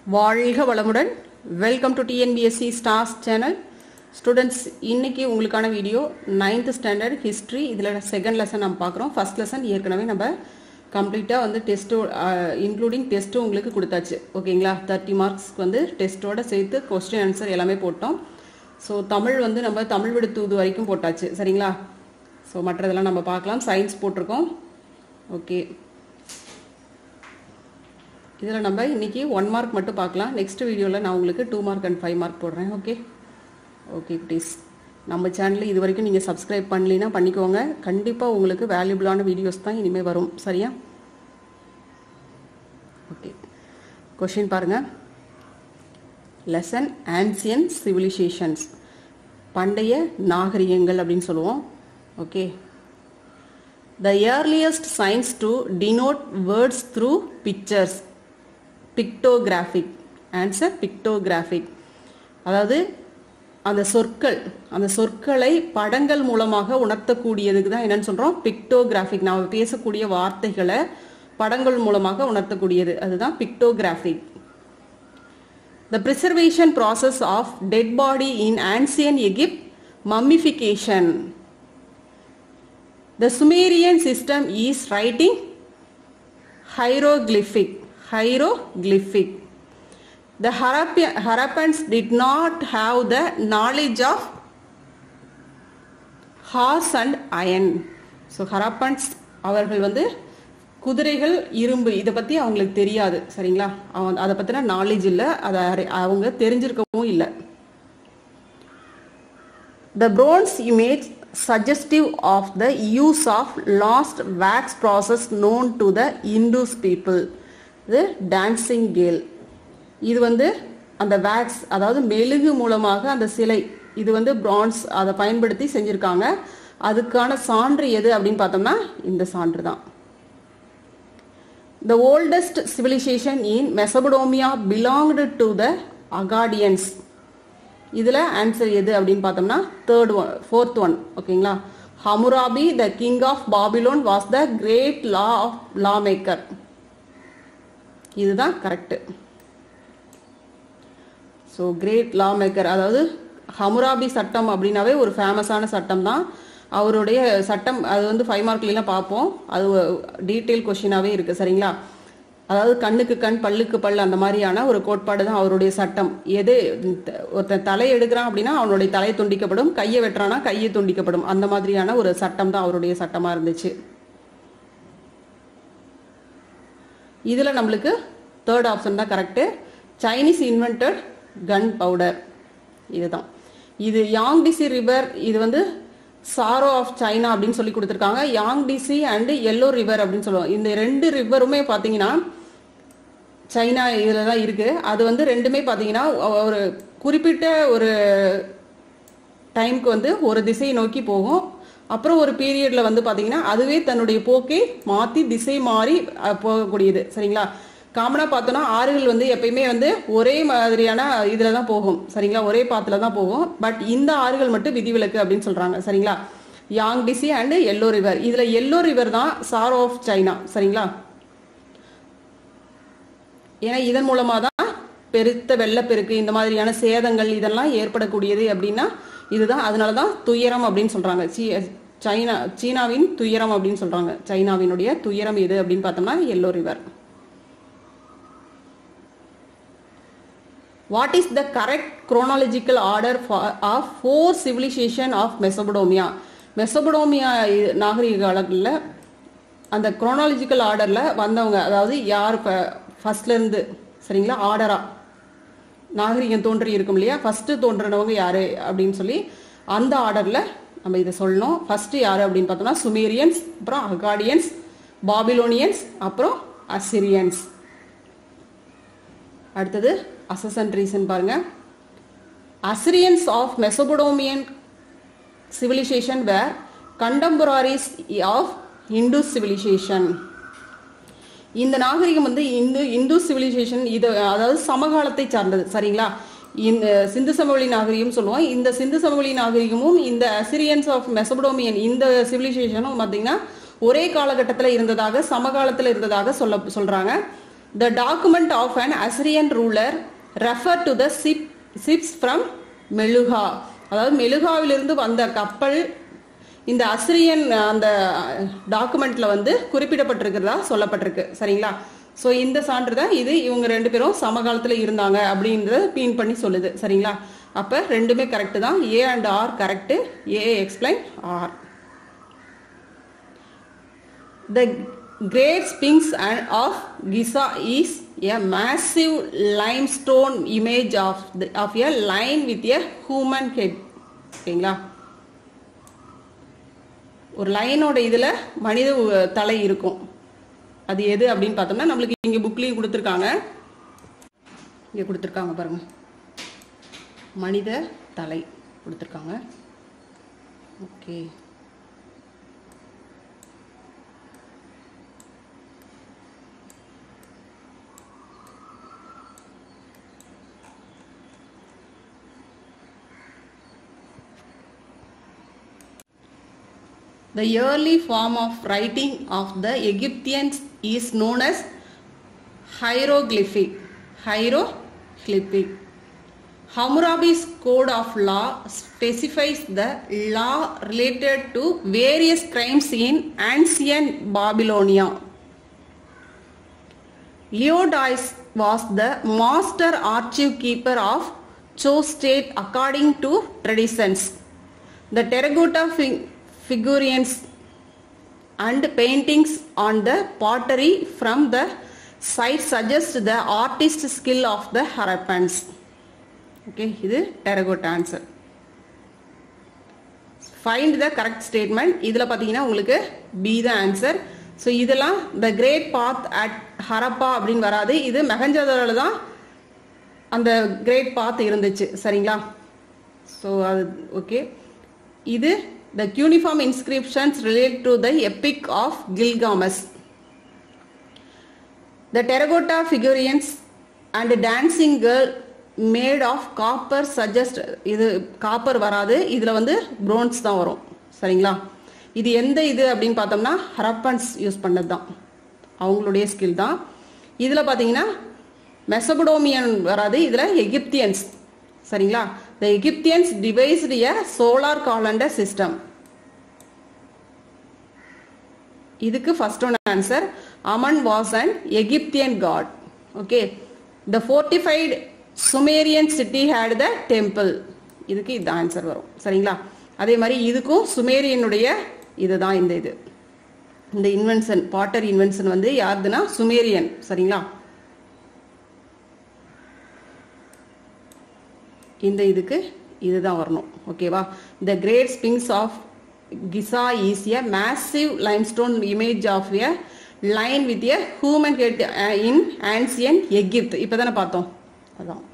வாழ்க வளமுடன் welcome to TNPSC stars channel students இன்னைக்கு உங்களுக்கான வீடியோ நைன்த் ஸ்டாண்டர்ட் ஹிஸ்ட்ரி இதில் செகண்ட் லெசன் நம்ம பார்க்குறோம் ஃபர்ஸ்ட் லெசன் ஏற்கனவே நம்ம கம்ப்ளீட்டாக வந்து டெஸ்ட்டோ இன்க்ளூடிங் டெஸ்ட்டும் உங்களுக்கு கொடுத்தாச்சு ஓகேங்களா தேர்ட்டி மார்க்ஸ்க்கு வந்து டெஸ்ட்டோட சேர்த்து கொஸ்டின் ஆன்சர் எல்லாமே போட்டோம் ஸோ தமிழ் வந்து நம்ம தமிழ் விடு தூது வரைக்கும் போட்டாச்சு சரிங்களா ஸோ மற்றதெல்லாம் நம்ம பார்க்கலாம் சயின்ஸ் போட்டிருக்கோம் ஓகே இதில் நம்ம இன்னைக்கு ஒன் மார்க் மட்டும் பார்க்கலாம் நெக்ஸ்ட் வீடியோவில் நான் உங்களுக்கு two mark and five mark போடுறேன் ஓகே ஓகே ப்ளீஸ் நம்ம சேனலில் இது வரைக்கும் நீங்கள் சப்ஸ்கிரைப் பண்ணலைன்னா பண்ணிக்கோங்க கண்டிப்பாக உங்களுக்கு வேல்யூபிளான வீடியோஸ் தான் இனிமேல் வரும் சரியா ஓகே கொஷின் பாருங்கள் லெசன் ஆன்சியன் சிவிலைசேஷன்ஸ் பண்டைய நாகரிகங்கள் அப்படின்னு சொல்லுவோம் okay the earliest signs to denote words through pictures pictographic answer pictographic அதாவது அந்த சொற்கள் அந்த சொற்களை படங்கள் மூலமாக உணர்த்தக்கூடியதுக்கு தான் என்னன்னு சொல்கிறோம் பிக்டோகிராஃபிக் நாம் பேசக்கூடிய வார்த்தைகளை படங்கள் மூலமாக உணர்த்தக்கூடியது அதுதான் pictographic the preservation process of dead body in ancient Egypt mummification The Sumerian system is writing hieroglyphic. Hieroglyphic. The Harappa- Harappans did not have the knowledge of horse and iron. So Harappans அவர்கள் வந்து குதிரைகள் இரும்பு இதை பற்றி அவங்களுக்கு தெரியாது சரிங்களா அவன் அதை பற்றின நாலேஜ் இல்லை அதை அறி- அவங்க தெரிஞ்சிருக்கவும் இல்லை The bronze image suggestive of the use of lost wax process known to the Indus people. இது டான்சிங் கேல் இது வந்து அந்த வேக்ஸ் அதாவது மெழுகு மூலமாக அந்த சிலை இது வந்து பிரான்ஸ் அதை பயன்படுத்தி செஞ்சுருக்காங்க அதுக்கான சான்று எது அப்படின்னு பார்த்தோம்னா இந்த சான்று தான் The oldest civilization in Mesopotamia belonged to the Akkadians. இதில் ஆன்சர் எது அப்படின்னு பார்த்தோம்னா தேர்ட் ஒன் ஃபோர்த் ஒன் ஓகேங்களா Hammurabi the king of Babylon was the great law of law maker இதுதான் correct so great law maker அதாவது Hammurabi சட்டம் அப்படின்னாவே ஒரு ஃபேமஸான சட்டம் தான் அவருடைய சட்டம் அது வந்து ஃபைவ் மார்க்லாம் பார்ப்போம் அது டீட்டெயில் கொஷினாகவே இருக்குது சரிங்களா அதாவது கண்ணுக்கு கண் பல்லுக்கு பல் அந்த மாதிரியான ஒரு கோட்பாடு தான் அவருடைய சட்டம் எது த- ஒருத்தன் தலை எடுக்கிறான் அப்படின்னா அவனுடைய தலை துண்டிக்கப்படும் கையை வெட்டுறானா கையை துண்டிக்கப்படும் அந்த மாதிரியான ஒரு சட்டம் தான் அவருடைய சட்டமா இருந்துச்சு இதுல நம்மளுக்கு தேர்ட் ஆப்ஷன் தான் correct Chinese invented gun powder இதுதான் இது யாங் டிசி ரிவர் இது வந்து சாரோ ஆஃப் சைனா அப்படின்னு சொல்லி கொடுத்துருக்காங்க Yangtze and yellow river அப்படின்னு சொல்லுவோம் இந்த ரெண்டு ரிவருமே பார்த்தீங்கன்னா சைனா இதில் தான் இருக்கு அது வந்து ரெண்டுமே பார்த்தீங்கன்னா ஒரு குறிப்பிட்ட ஒரு டைம்க்கு வந்து ஒரு திசையை நோக்கி போகும் அப்புறம் ஒரு பீரியட்ல வந்து பாத்தீங்கன்னா அதுவே தன்னுடைய போக்கை மாத்தி திசை மாறி அஹ், போகக்கூடியது சரிங்களா காமனா பார்த்தோம்னா ஆறுகள் வந்து எப்பயுமே வந்து ஒரே மாதிரியான இதுல தான் போகும் சரிங்களா ஒரே பாத்துல தான் போகும் பட் இந்த ஆறுகள் மட்டும் விதிவிலக்கு அப்படின்னு சொல்றாங்க சரிங்களா Yangtze and yellow river இதுல எல்லோ ரிவர் தான் சாரோ ஆஃப் சைனா சரிங்களா ஏன்னா இதன் மூலமா தான் பெருத்த வெள்ளப்பெருக்கு இந்த மாதிரியான சேதங்கள் இதெல்லாம் ஏற்படக்கூடியது அப்படின்னா இதுதான் அதனால தான் துயரம் அப்படின்னு சொல்றாங்க சீ சைனா சீனாவின் துயரம் அப்படின்னு சொல்றாங்க சைனாவினுடைய துயரம் எது அப்படின்னு பார்த்தோம்னா yellow river what is the correct chronological order of four civilization of Mesopotamia Mesopotamia நாகரிக காலங்களில் அந்த குரோனாலஜிக்கல் ஆர்டரில் வந்தவங்க அதாவது யார் ஃபர்ஸ்ட்ல இருந்து சரிங்களா ஆர்டரா நாகரிகம் தோன்றி இருக்கும் இல்லையா ஃபர்ஸ்ட் தோன்றினவங்க யாரு அப்படின்னு சொல்லி அந்த ஆர்டர்ல நம்ம இதை சொல்லணும் ஃபர்ஸ்ட் யாரு அப்படின்னு பார்த்தோம்னா சுமேரியன்ஸ் அப்புறம் அகாடியன்ஸ் பாபிலோனியன்ஸ் அப்புறம் அசிரியன்ஸ் அடுத்தது அசசன் ரீசன் பாருங்க Assyrians of Mesopotamian civilization were contemporaries of Indus civilization இந்த நாகரிகம் வந்து இந்து இந்து சிவிலைசேஷன் இது அதாவது சமகாலத்தை சார்ந்தது சரிங்களா இந்த சிந்து சமவெளி நாகரிகம் சொல்லுவோம் இந்த சிந்து சமவெளி நாகரிகமும் இந்த அசிரியன்ஸ் ஆஃப் மெசபடோமியன் இந்த சிவிலைசேஷனும் பார்த்தீங்கன்னா ஒரே காலகட்டத்தில் இருந்ததாக சமகாலத்தில் இருந்ததாக சொல்ல சொல்றாங்க the document of an Assyrian ruler refer to the ship ships from Meluhha அதாவது மெழுகாவிலிருந்து வந்த கப்பல் இந்த அசிரியன் அந்த டாக்குமெண்ட்ல வந்து குறிப்பிடப்பட்டிருக்கிறதா சொல்லப்பட்டிருக்கு சரிங்களா ஸோ இந்த சான்று தான் இது இவங்க ரெண்டு பேரும் சமகாலத்தில் இருந்தாங்க அப்படின்றத பீன் பண்ணி சொல்லுது சரிங்களா அப்போ ரெண்டுமே கரெக்டு தான் A and R correct A explain R The Great Sphinx and- of Giza is a massive limestone image of, the, of a lion with a human head. ஓகேங்களா ஒரு லைனோட இதில் மனித உ- தலை இருக்கும் அது எது அப்படின்னு பார்த்தோம்னா நம்மளுக்கு இங்கே புக்லேயும் கொடுத்துருக்காங்க இங்கே கொடுத்துருக்காங்க பாருங்க மனித தலை கொடுத்துருக்காங்க okay The early form of writing of the Egyptians is known as hieroglyphic. Hieroglyphic. Hammurabi's code of law specifies the law related to various crimes in ancient Babylonia. Leonidas was the master archive keeper of Cho state according to traditions. The terracotta fig- figurines and paintings on the pottery from the site suggest the artist skill of the Harappans. Okay, இது terracotta answer. Find the correct statement இதில் பார்த்தீங்கன்னா உங்களுக்கு B the answer so இதெல்லாம் the great bath at Harappa அப்படின்னு வராது இது மெகஞ்சதோரில் தான் அந்த கிரேட் பாத் இருந்துச்சு சரிங்களா ஸோ அது ஓகே இது the uniform inscriptions relate to the epic of Gilgamesh the terracotta figurines and dancing girl made of copper suggest இது காப்பர் வராது இதில் வந்து ப்ரோன்ஸ் தான் வரும் சரிங்களா இது எந்த இது அப்படின்னு பார்த்தோம்னா ஹரப்பன்ஸ் யூஸ் பண்ணது தான் அவங்களுடைய ஸ்கில் தான் இதில் பார்த்தீங்கன்னா மெசபடோமியன் வராது இதில் எகிப்தியன்ஸ் சரிங்களா the Egyptians devised a solar calendar system இதுக்கு first one answer Amun was an Egyptian god okay the fortified Sumerian city had the temple இதுக்கு இது ஆன்சர் வரும் சரிங்களா அதே மாதிரி இதுக்கும் சுமேரியனுடைய இதுதான் இந்த இது இந்த இன்வென்ஷன் பாட்டர் இன்வென்ஷன் வந்து யாருதுன்னா சுமேரியன் சரிங்களா இந்த இதுக்கு இதுதான் வரணும் ஓகேவா the great sphinx of Giza is a massive limestone image of a lion with a human head in ancient Egypt இப்போ தானே பார்த்தோம் அதான்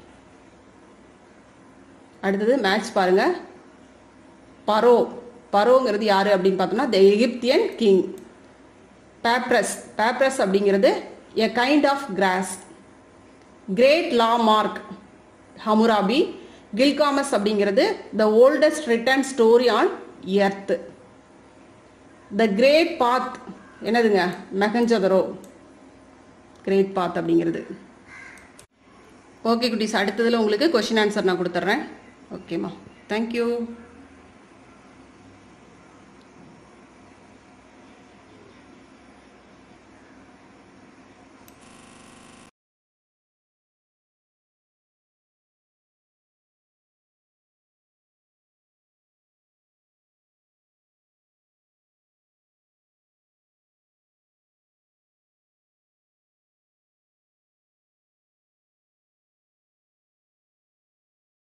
அடுத்தது மேட்ச் பாருங்க பரோ பரோங்கிறது யாரு அப்படின்னு பார்த்தோம்னா த எகிப்தியன் கிங் பேப்ரஸ் பேப்ரஸ் அப்படிங்கிறது a kind of grass great law mark Hammurabi Gilgamesh அப்படிங்கிறது the oldest written story on earth the great bath என்னதுங்க மெகஞ்சதரோ கிரேட் பாத் அப்படிங்கிறது ஓகே குட்டீஸ் அடுத்ததில் உங்களுக்கு கொஷின் ஆன்சர் நான் கொடுத்துட்றேன் ஓகேம்மா தேங்க்யூ